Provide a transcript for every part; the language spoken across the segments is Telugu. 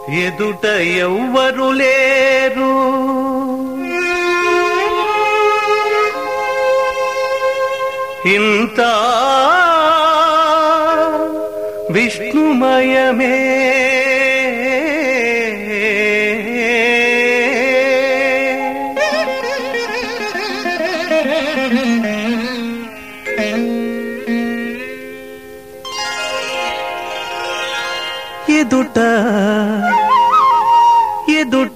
ఎదుట ఎవ్వరు లేరు ఇంత విష్ణుమయమే ఎదుట ఎదుట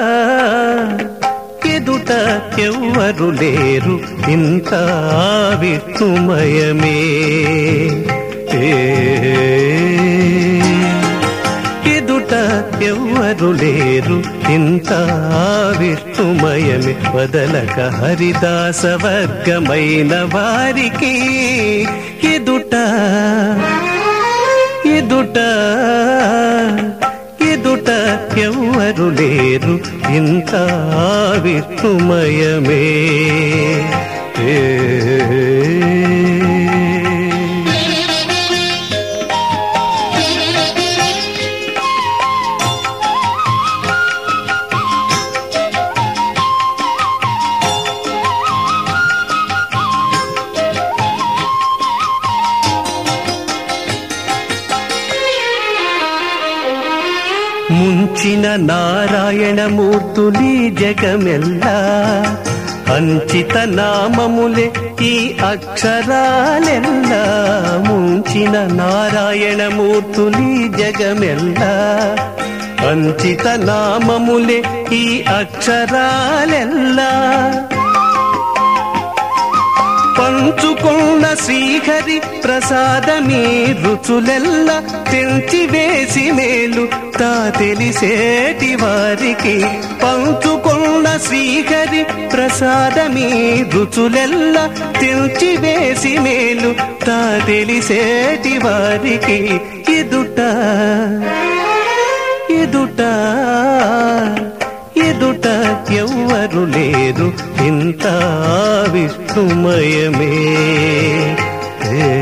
ఎదుట ఎవ్వరు లేరు ఇంత విష్ణుమయమే ఏ, ఎదుట ఎవ్వరు లేరు ఇంత విష్ణుమయమే వదలక హరిదాస వర్గమైన వారికి ఎదుట ఎదుట ఎదుట ఎవ్వరు లేరు ఇంత విష్ణుమయమే ఏ. ముంచిన నారాయణమూర్తులి జగమెల్లా అంచిత నామములే ఈ అక్షరాలెల్లా ముంచిన నారాయణమూర్తులి జగమెల్లా అంచిత నామములే ఈ అక్షరాలెల్లా పంచుకున్న శ్రీహరి ప్రసాదమీ రుచులెల్ల తెంచి వేసి మేలు తా తెలిసేటి వారికి పంచుకున్న శ్రీహరి ప్రసాదమీ రుచులెల్ల తెంచి వేసి మేలు తా తెలిసేటి వారికి ఎదుట ఎదుట ఎదుట ఎవ్వరు లేరు ఇంత విష్ణుమయమే ఏ.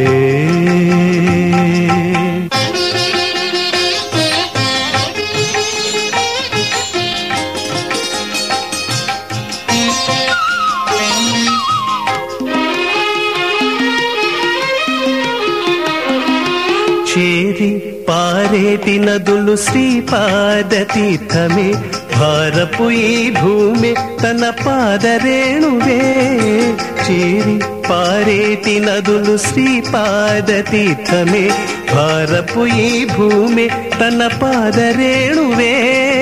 చేరి పారేటి నదులు శ్రీపాదతీర్థమే భారపు ఈ భూమి తన పాదరేణువే చేరి పారేటి నదులు శ్రీపాదతీర్థమే భారపు ఈ భూమి తన పాదరేణువే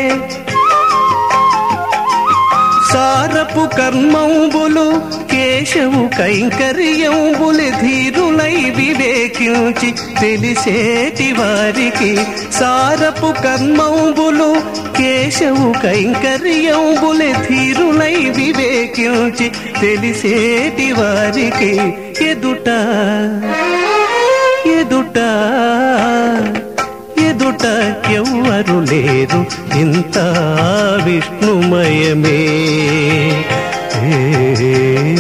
సారపు కర్మంబులు కేశవు కైంకర్యంబులు ధీరులై వివేకించి తెలిసేటి వారికి సారపు కర్మంబులు కేశవు కైంకర్యంబులు ధీరులై వివేకించి తెలిసేటి వారికి ఎదుట ఎదుట ఎదుట ఎవ్వరు లేరు ఇంత విష్ణుమయమే ఏ.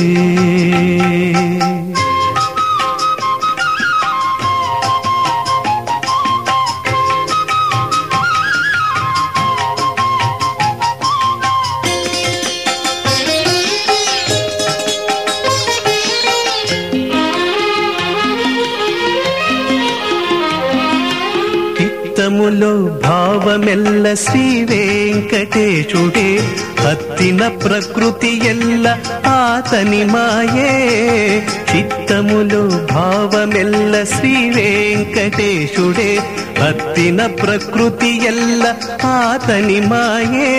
చిత్తములో భావమెల్ల శ్రీ వెంకటేశుడే హత్తిన ప్రకృతి ఎల్ల ఆతని మాయే చిత్తములో భావమెల్ల శ్రీ వెంకటేశుడే హత్తిన ప్రకృతి ఎల్ల ఆతని మాయే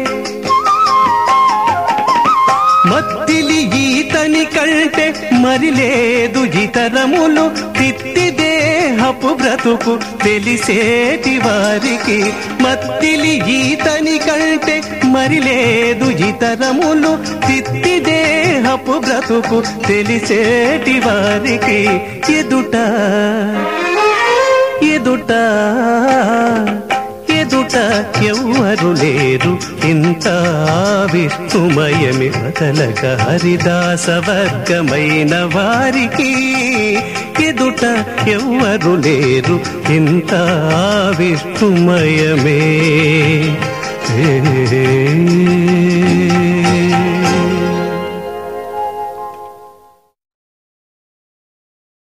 మత్తిలి ఈతని కంటే మరి లేదు ఇతరములు తిత్తి దేహపు బ్రతుకు తెలిసేటి వారికి మత్తిలి ఈతని కంటే మరి లేదు ఇతరములు తిత్తి దేహపు బ్రతుకు తెలిసేటి వారికి ఎదుట ఎదుట ఎదుట ఎవ్వరు లేరు ఇంత విష్ణు విష్ణుమయమి వదలక హరిదాస వర్గమైన వారికి ఎదుట ఎవ్వరు లేరు ఇంత విష్ణుమయమే ఏ